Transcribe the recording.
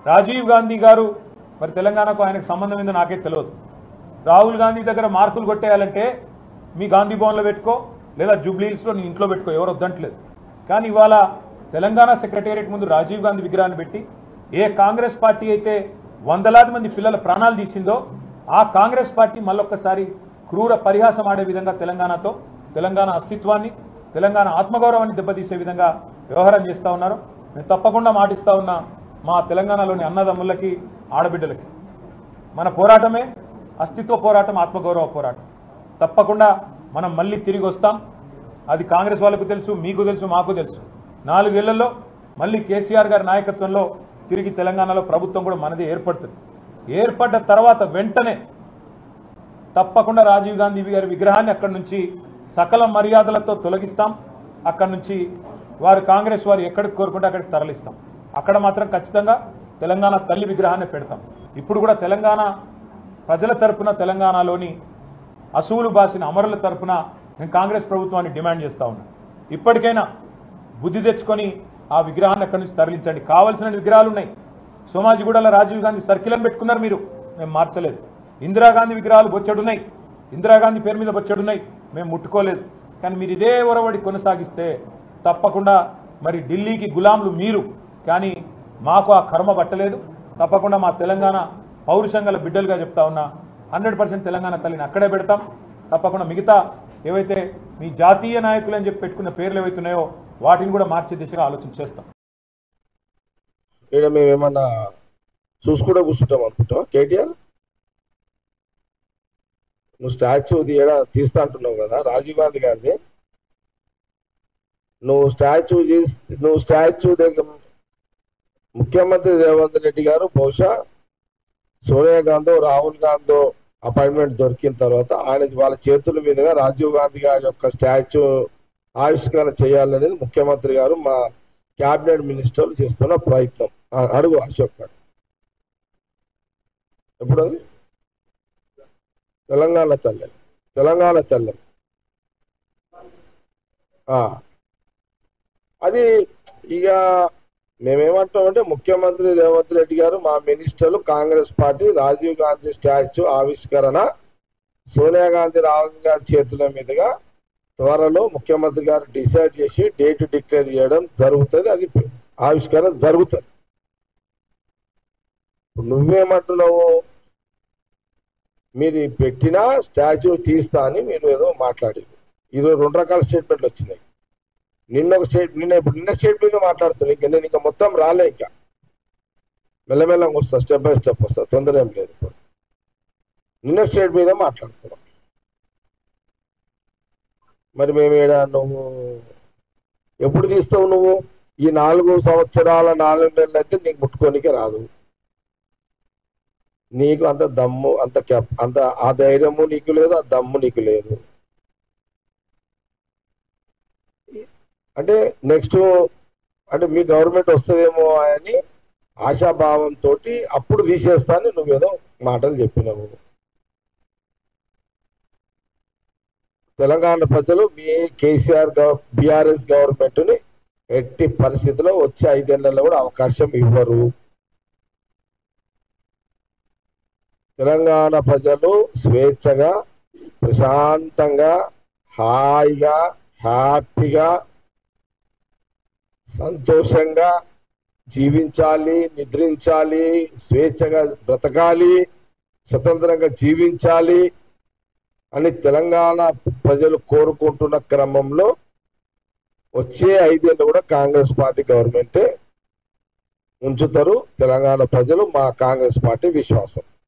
రాజీవ్ గాంధీ గారు మరి తెలంగాణకు ఆయనకు సంబంధం ఏందో నాకే తెలియదు రాహుల్ గాంధీ దగ్గర మార్కులు కొట్టేయాలంటే మీ గాంధీ భవన్లో పెట్టుకో లేదా జూబ్లీహిల్స్లో నీ ఇంట్లో పెట్టుకో ఎవరు వద్దంటలేదు కానీ ఇవాళ తెలంగాణ సెక్రటేరియట్ ముందు రాజీవ్ గాంధీ విగ్రహాన్ని పెట్టి ఏ కాంగ్రెస్ పార్టీ అయితే వందలాది మంది పిల్లల ప్రాణాలు తీసిందో ఆ కాంగ్రెస్ పార్టీ మళ్ళొక్కసారి క్రూర పరిహాసం ఆడే విధంగా తెలంగాణతో తెలంగాణ అస్తిత్వాన్ని తెలంగాణ ఆత్మగౌరవాన్ని దెబ్బతీసే విధంగా వ్యవహారం చేస్తూ ఉన్నారు నేను తప్పకుండా మాటిస్తా ఉన్నా మా తెలంగాణలోని అన్నదమ్ములకి ఆడబిడ్డలకి మన పోరాటమే అస్తిత్వ పోరాటం ఆత్మగౌరవ పోరాటం తప్పకుండా మనం మళ్ళీ తిరిగి వస్తాం అది కాంగ్రెస్ వాళ్ళకు తెలుసు మీకు తెలుసు మాకు తెలుసు నాలుగేళ్లలో మళ్ళీ కేసీఆర్ గారి నాయకత్వంలో తిరిగి తెలంగాణలో ప్రభుత్వం కూడా మనది ఏర్పడుతుంది ఏర్పడ్డ తర్వాత వెంటనే తప్పకుండా రాజీవ్ గాంధీ గారి విగ్రహాన్ని అక్కడి నుంచి సకల మర్యాదలతో తొలగిస్తాం అక్కడి నుంచి వారు కాంగ్రెస్ వారు ఎక్కడికి కోరుకుంటే అక్కడికి తరలిస్తాం అక్కడ మాత్రం ఖచ్చితంగా తెలంగాణ తల్లి విగ్రహాన్ని పెడతాం ఇప్పుడు కూడా తెలంగాణ ప్రజల తరపున తెలంగాణలోని అసువులు బాసిన అమరుల తరపున నేను కాంగ్రెస్ ప్రభుత్వాన్ని డిమాండ్ చేస్తా ఉన్నా ఇప్పటికైనా బుద్ధి తెచ్చుకొని ఆ విగ్రహాన్ని అక్కడి నుంచి తరలించండి కావలసిన విగ్రహాలు ఉన్నాయి సోమాజిగూడలో రాజీవ్ గాంధీ సర్కిల్ అని పెట్టుకున్నారు మీరు మేము మార్చలేదు ఇందిరాగాంధీ విగ్రహాలు బొచ్చడున్నాయి ఇందిరాగాంధీ పేరు మీద బొచ్చడున్నాయి మేము ముట్టుకోలేదు కానీ మీరు ఇదే ఒరవడి కొనసాగిస్తే తప్పకుండా మరి ఢిల్లీకి గులాంలు మీరు కానీ మాకు ఆ కర్మ పట్టలేదు తప్పకుండా మా తెలంగాణ పౌరుషంగల బిడ్డలుగా చెప్తా ఉన్నా హండ్రెడ్ పర్సెంట్ తెలంగాణ తల్లిని అక్కడే పెడతాం తప్పకుండా మిగతా ఏవైతే మీ జాతీయ నాయకులు అని చెప్పి పెట్టుకున్న పేర్లు ఏవైతే ఉన్నాయో వాటిని కూడా మార్చే దిశగా ఆలోచన చేస్తాం ఇక్కడ మేము ఏమన్నా చూసుకుంటూ కూర్చుంటాం అనుకుంటావా కేటీఆర్ నువ్వు స్టాచ్యూ తీయడా తీస్తా అంటున్నావు కదా రాజీవ్ గాంధీ గారిది నువ్వు స్టాచ్యూ చేసి నువ్వు స్టాచ్యూ దగ్గర ముఖ్యమంత్రి రేవంత్ రెడ్డి గారు బహుశా సోనియా గాంధీ రాహుల్ గాంధీ అపాయింట్మెంట్ దొరికిన తర్వాత ఆయన వాళ్ళ చేతుల మీదుగా రాజీవ్ గాంధీ గారి యొక్క స్టాచ్యూ ఆవిష్కరణ చేయాలనేది ముఖ్యమంత్రి గారు మా క్యాబినెట్ మినిస్టర్లు చేస్తున్న ప్రయత్నం ఆ, అడుగు అశోక్ గారు ఎప్పుడు అది తెలంగాణ తల్లి తెలంగాణ తల్లి ఆ. అది ఇక మేమేమంటామంటే ముఖ్యమంత్రి రేవంత్ రెడ్డి గారు మా మినిస్టర్లు Congress party Rajiv Gandhi statue ఆవిష్కరణ సోనియా గాంధీ రాహుల్ గాంధీ చేతుల మీదుగా త్వరలో ముఖ్యమంత్రి గారు డిసైడ్ చేసి డేట్ డిక్లేర్ చేయడం జరుగుతుంది అది ఆవిష్కరణ జరుగుతుంది ఇప్పుడు నువ్వేమంటున్నావు మీరు పెట్టిన స్టాచ్యూ తీస్తా అని మీరు ఏదో మాట్లాడారు ఈరోజు రెండు రకాల స్టేట్మెంట్లు వచ్చినాయి నిన్న ఒక స్టేట్ నిన్న ఇప్పుడు నిన్న స్టేట్మెంట్ మాట్లాడుతున్నా ఇంకా నేను ఇంకా మొత్తం రాలే ఇంకా మెల్లమెల్లగా వస్తా స్టెప్ బై స్టెప్ వస్తా తొందర ఏం లేదు ఇప్పుడు నిన్న స్టేట్ మీద మాట్లాడుతున్నాం మరి మేము ఈడ నువ్వు ఎప్పుడు తీస్తావు నువ్వు ఈ నాలుగు సంవత్సరాల నాలుగు నెలలు అయితే నీకు ముట్టుకోనికే రాదు నీకు అంత దమ్ము అంత కెప్ అంత ఆ ధైర్యము నీకు లేదు ఆ దమ్ము నీకు లేదు అంటే నెక్స్ట్ అంటే మీ గవర్నమెంట్ వస్తుందేమో అని ఆశాభావంతో అప్పుడు తీసేస్తానని నువ్వేదో మాటలు చెప్పినావు తెలంగాణ ప్రజలు మీ కేసీఆర్ బీఆర్ఎస్ గవర్నమెంట్ ని ఎట్టి పరిస్థితిలో వచ్చే ఐదేళ్లలో కూడా అవకాశం ఇవ్వరు తెలంగాణ ప్రజలు స్వేచ్ఛగా ప్రశాంతంగా హాయిగా హ్యాపీగా సంతోషంగా జీవించాలి నిద్రించాలి స్వేచ్ఛగా బ్రతకాలి స్వతంత్రంగా జీవించాలి అని తెలంగాణ ప్రజలు కోరుకుంటున్న క్రమంలో వచ్చే ఐదేళ్ళు కూడా కాంగ్రెస్ పార్టీ గవర్నమెంటే ఉంచుతారు తెలంగాణ ప్రజలు మా కాంగ్రెస్ పార్టీ విశ్వాసం